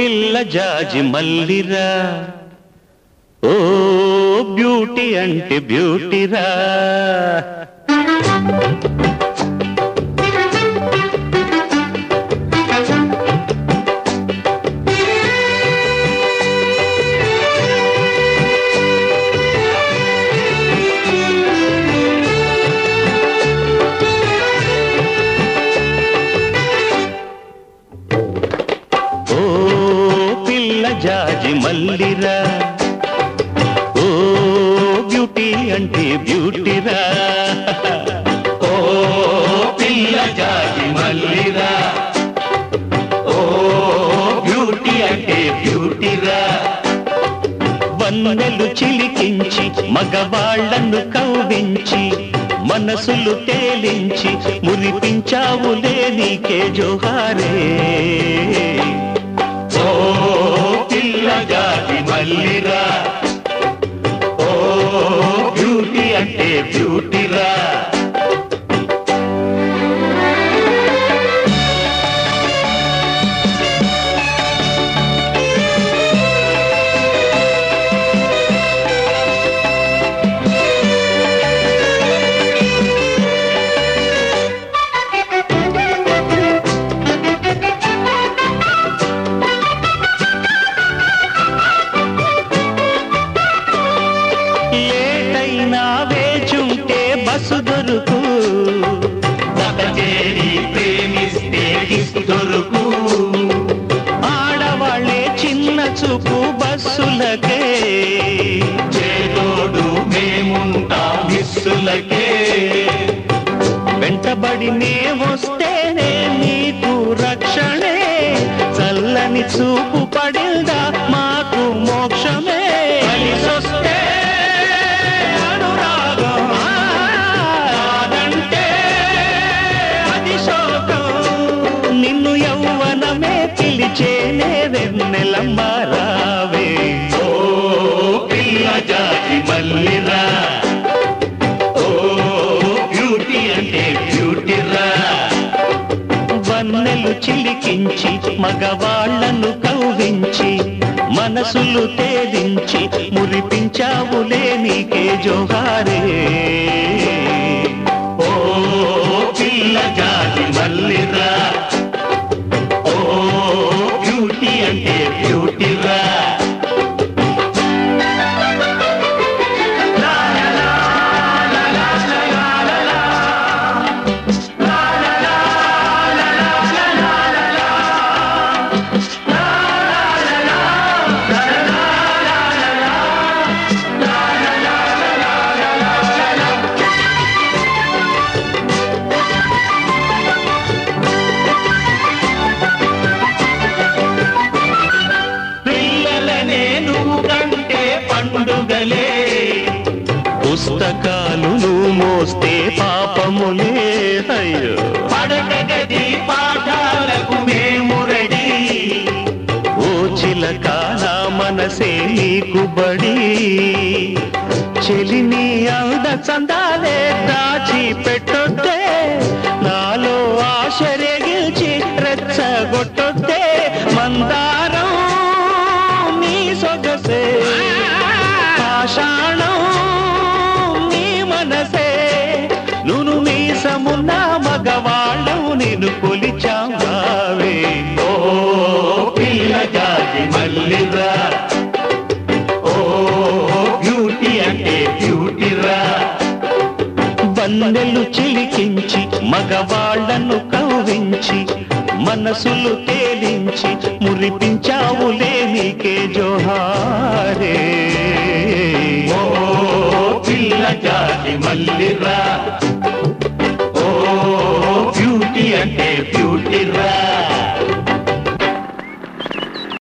పిల్ల జాజి మల్లిరా ఓ బ్యూటీ అంటే బ్యూటీరా ఓ పిల్ల జాజి మల్లిరా ఓ బ్యూటీ అంటే బ్యూటీరా ఓ పిల్ల జాజి మల్లిరా ఓ బ్యూటీ అంటే బ్యూటీరా వన్నెలు చిలికించి మగవాళ్లను కవ్వించి మనసులు తేలించి మురిపించావులే నీకే జోహారే ఓ పిల్ల జాతి మల్లిరా ఓ బ్యూటీ అంటే బ్యూటీరా లేటైనా వేచుంటే బస్సు దొరుకు చేరి ప్రేమిస్తే కిసు దొరుకు ఆడవాళ్ళే చిన్న చూపు బస్సులకే చేదోడు మేముంటాం మిస్సులకే వెంటబడి నే వస్తేనే నీకు రక్షణే చల్లని చూపు పడిందా మాకు మోక్షమే కలిసొస్తే అనురాగం కాదంటే అది శోకం నిన్ను యౌవనమే పిలిచేనే వెన్నెలమ్మ రావే ఓ పిల్ల జాతి మల్లిరా ఓ బ్యూటీ అంటే బ్యూటీరా వన్నెలు చిలికించి మగవాళ్లను కవ్వించి మనసులు తేలించి మురిపించావులే నీకే జోహారే ఓ పిల్ల జాతి మల్లిరా ఓ బ్యూటీ అంటే బ్యూటీరా పిల్లలనే నువ్వు కంటే పండుగలే పుస్తకాలు నువ్వు మోస్తే పాపములే అయ్యో పడక గది పాఠాలకు మేము రెడీ ఓ చిలక నా మనసే నీకు బడి చెలిని అంద చందాలే దాచి పెట్టొద్దే నాలో ఆశ రేగిల్చి రెచ్చగొట్టొద్దే మందారం నీ సొగసే పాషాణం నీ మనసే నును మీసమున్న మగవాళ్ళం నేను కొలిచావే ఓ పిల్ల జాతి మల్లిరా ఓ బ్యూటీ అంటే బ్యూటీరా బందెలు చిలికించి మగవాళ్లను కవ్వించి మనసులు తేలించి మురిపించావులే నీకే జోహారే ఓ పిల్ల జాతి మల్లిరా ఓ బ్యూటీ అంటే బ్యూటీరా